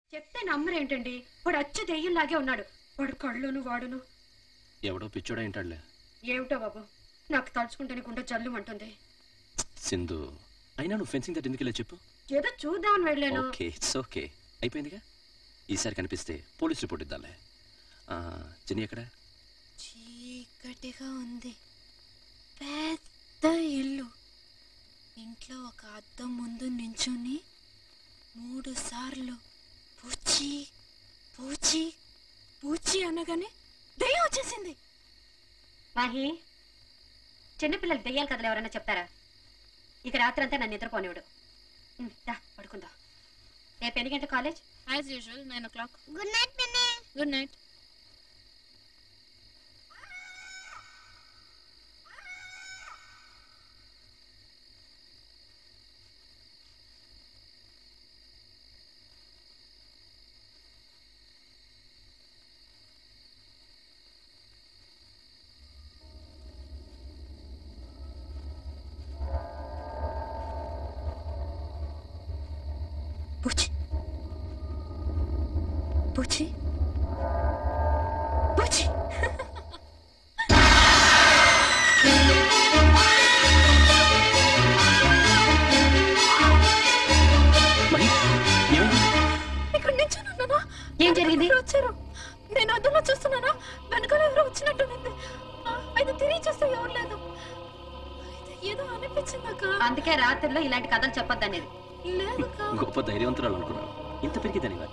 చెప్తే నమ్మరేంటండి వాడు అచ్చు దెయ్యంలాగే ఉన్నాడు వాడు కళ్ళును వాడును ఎవడో పిచ్చోడా ఏంటాడులే ఏమిటో బాబు నాకు తలుచుకుంటేనే గుండె జల్లు అంటుంది సింధు అయినా నువ్వు ఫెన్సింగ్ తట్ ఎందుకు ఇలా చెప్పు ఏదో చూద్దామని వెళ్ళాను ఓకే ఇట్స్ ఓకే అయిపోయిందిగా ఈసారి కనిపిస్తే పోలీస్ రిపోర్ట్ ఇద్దాంలే ఆ, జిని ఎక్కడ చీకటిగా ఉంది పెద్ద ఇల్లు ఇంట్లో ఒక అద్దం ముందు నించుని మూడు సార్లు పూచి పూచి పూచి అనగానే దయ్యం వచ్చేసింది మాహి చిన్నపిల్లలు దెయ్యాలు కథలు ఎవరైనా చెప్తారా ఇక రాత్రంతా నన్ను నిద్రపోనివాడు ఉమ్, దా పడుకుందాం రేపు ఎన్ని గంటల college as usual nine o'clock good night పిన్ని గుడ్ నైట్ పూచి పూచి పూచి మరి ఏమైంది ఇక్కడ నించున్నానా ఏం జరిగింది? ఎవరో వచ్చారు నేను అద్దంలో చూస్తున్నానా వెనకాల ఎవరో వచ్చినట్టునింది ఆ, అయితే తిరిగి చూస్తే ఎవరు లేదు అయితే ఏదో అనిపించింది అక్క అందుకే రాత్రిలో ఇలాంటి కథలు చెప్పొద్దనేది లేదు అక్క గొప్ప ధైర్యవంతురాలు అనుకున్నాను ఇంత పెరిగిదని వారు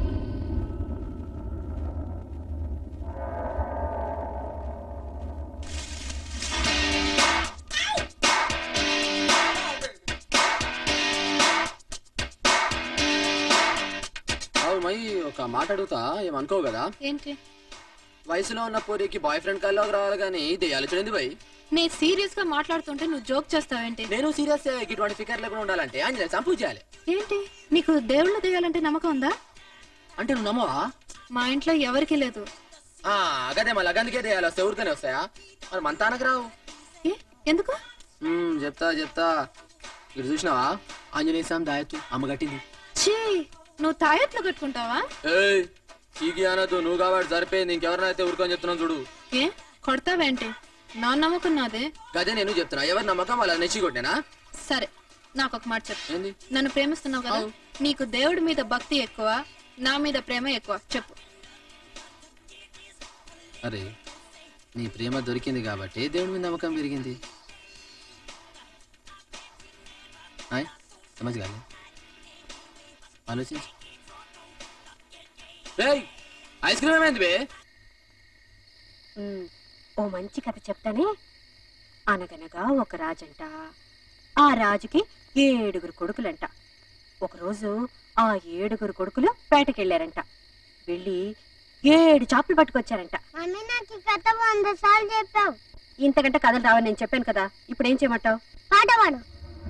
అవు మై ఒక మాట అడుగుతా ఏమనుకోవు కదా ఏంటి వయసులో ఉన్న పూరికి బాయ్ ఫ్రెండ్ కల్లోకి రావాలి కానీ దెయ్యాలు చూడండి బై నేను సీరియస్ గా మాట్లాడుతుంటే నువ్వు జోక్ చేస్తావేంటి నేను సీరియస్ ఇటువంటి ఫికర్ లేకుండా ఉండాలంటే ఆంజనేయ సంపూ చేయాలి ఏంటి నీకు దేవుళ్ళు దిగాలంటే నమ్మకం ఉందా అంటే నువ్వు నమ్మవా మా ఇంట్లో ఎవరికి లేదు ఆ, గదే మళ్ళీ గందుకే దెయ్యాలు వస్తాయి ఊరికనే వస్తాయా మరి మన తానకు రావు ఏ ఎందుకు మ్మ్, చెప్తా చెప్తా ఇటు చూసినావా ఆంజనేయ స్వామి దాయత్తు అమ్మ కట్టింది ఛీ నువ్వు తాయెట్లు కట్టుకుంటావా ఏయ్ చీకి అనద్దు నువ్వు కాబట్టి సరిపోయింది ఇంకెవరినైతే ఊరుకొని చెప్తున్నావు చూడు ఏ కొడతావేంటి నా నమ్మకం నాదే గదే నేను చెప్తున్నా ఎవరి నమ్మకం వాళ్ళ నెచ్చి కొట్టేనా సరే నాకు ఒక మాట చెప్పు ఏంది నన్ను ప్రేమిస్తున్నావు కదా నీకు దేవుడి మీద భక్తి ఎక్కువ నా మీద ప్రేమ ఎక్కువ చెప్పు అరే నీ ప్రేమ దొరికింది కాబట్టి దేవుడి మీద నమ్మకం పెరిగింది హాయ్ సమజ్ కాలే ఆలోచించు రేయ్ ఐస్ క్రీమ్ ఏమైంది బే ఉమ్, ఓ మంచి కథ చెప్తానే అనగనగా ఒక రాజంట ఆ రాజుకి ఏడుగురు కొడుకులంట ఒకరోజు ఆ ఏడుగురు కొడుకులు వేటకెళ్ళారంట వెళ్ళి ఏడు చేపలు పట్టుకొచ్చారంట మమ్మీ నాకు ఈ కథ వంద సార్లు చెప్పావు ఇంతకంటే కథలు రావని నేను చెప్పాను కదా ఇప్పుడు ఏం చేయమంటావు పాట పాడు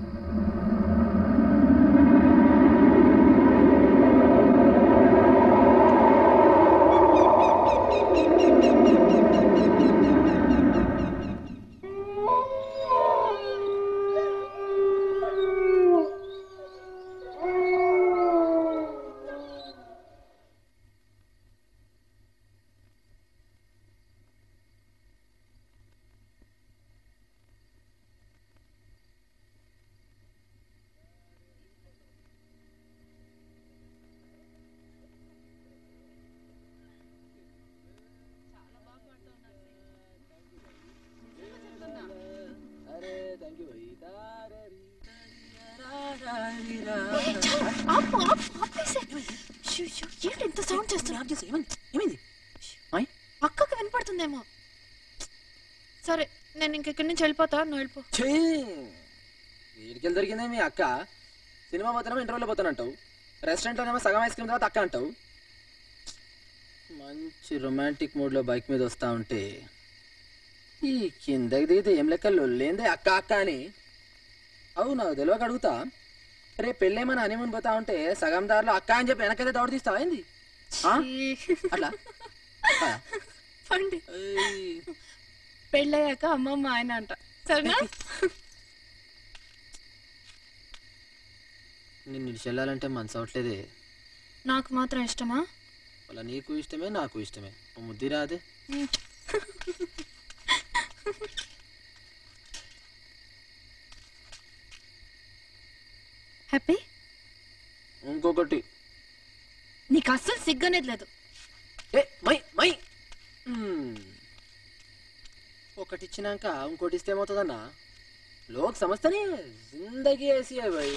ఆపు, ఆపు, ఆపేసే. షూ, షూ, ఏంటి ఇంత సౌండ్ చేస్తున్నా ఏమైంది హాయ్ అక్కకి వినపడుతుందేమో సరే నేను ఇంక ఇక్కడి నుంచి వెళ్ళిపోతా నువ్వు వెళ్ళిపో ఛీ వీడికి దొరికిందే మీ అక్క సినిమా పోతున్నామో ఇంటర్వ్యూలో పోతానంటావు రెస్టారెంట్లోనేమో సగం ఐస్ క్రీమ్ తర్వాత అక్క అంటావు మంచి రొమాంటిక్ మూడ్లో బైక్ మీద వస్తా ఉంటే ఈ కిందకి దిగితే ఏం లెక్క లొల్లేందే అక్క అక్క అని అవును తెలియక అడుగుతా రేపు పెళ్ళేమని హనీమూన్ పోతా ఉంటే సగం దారిలో అక్క అని చెప్పి వెనకైతే దౌడు తీస్తావా ఏంది ఆ? అట్లా ఆ. పండి ఏయ్. పెళ్ళయ్యాక అమ్మమ్మ ఆయన అంట సరేనా నిన్ను ఇడిచి వెళ్ళాలంటే మనసు అవట్లేదే నాకు మాత్రం ఇష్టమా అలా నీకు ఇష్టమే నాకు ఇష్టమే ఓ ముద్ది రాదే హ్యాపీ ఇంకొకటి నీకు అస్సలు సిగ్గనేది లేదు ఏ మై మై మ్మ్. ఒకటి ఇచ్చినాక ఇంకోటి ఇస్తే ఏమవుతుందన్నా లోక్ సమస్తని జిందగీ ऐसी है भाई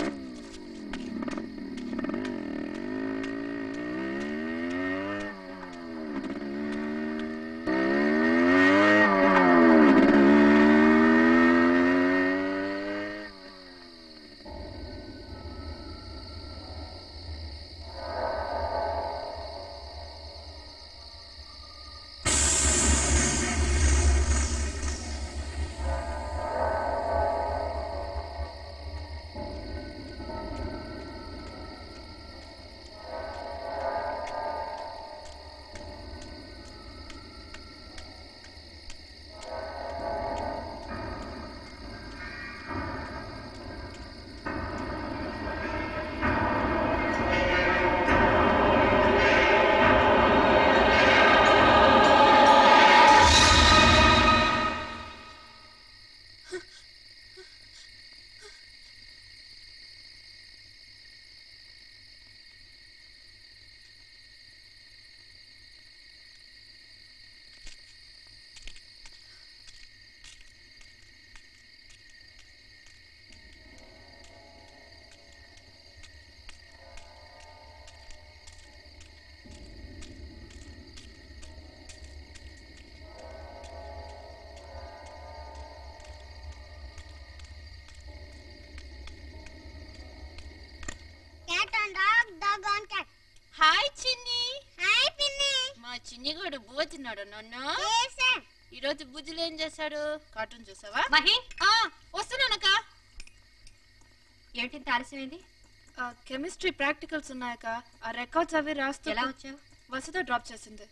Cat and dog, dog on cat. Hi చిన్ని హాయ్ పిన్ని మా చిన్నిగాడు బువ్వ తిన్నాడు నన్ను చేసా ఈరోజు బుజ్జులు ఏం చేశాడు కార్టూన్ చూసావా మహి ఆ, వస్తున్నానక్క ఏంటింత ఆలస్యమైంది కెమిస్ట్రీ ప్రాక్టికల్స్ ఉన్నాయక్క ఆ రికార్డ్స్ అవి రాస్తూ ఎలా వచ్చావు వసుధ డ్రాప్ చేసింది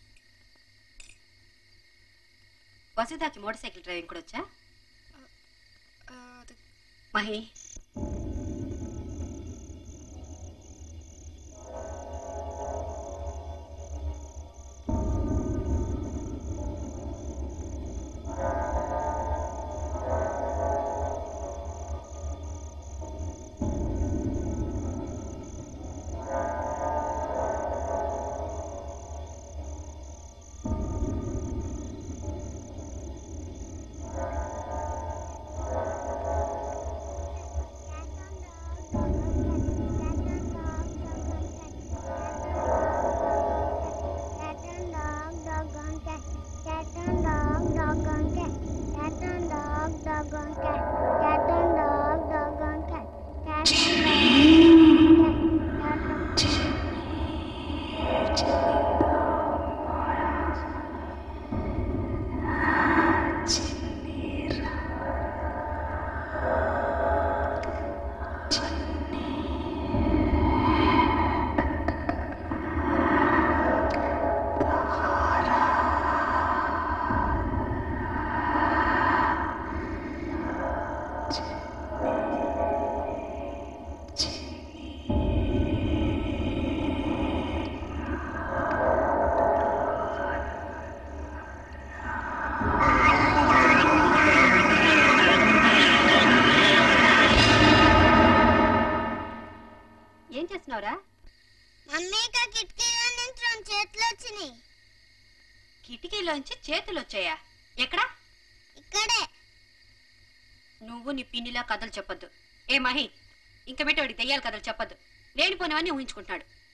వసుధాకి మోటార్ సైకిల్ డ్రైవింగ్ కూడా వచ్చా ఆ, అది Mahi Cat and dog, dog on cat. Cat and dog, dog on cat. Cat and dog, dog on cat. Cat and dog, dog on cat. Cat and dog, cat. Cat and ఏం చేస్తున్నావురా మమ్మీకి కిటికీలో నుంచి రెండు చేతులు వచ్చినాయి కిటికీలోంచి చేతులు వచ్చాయా ఎక్కడా ఇక్కడే నువ్వు నీ పిన్నిలా కథలు చెప్పొద్దు ఏ మహి ఇంక వాడి దెయ్యాల కథలు చెప్పొద్దు లేనిపోనివన్నీ ఊహించుకుంటున్నాడు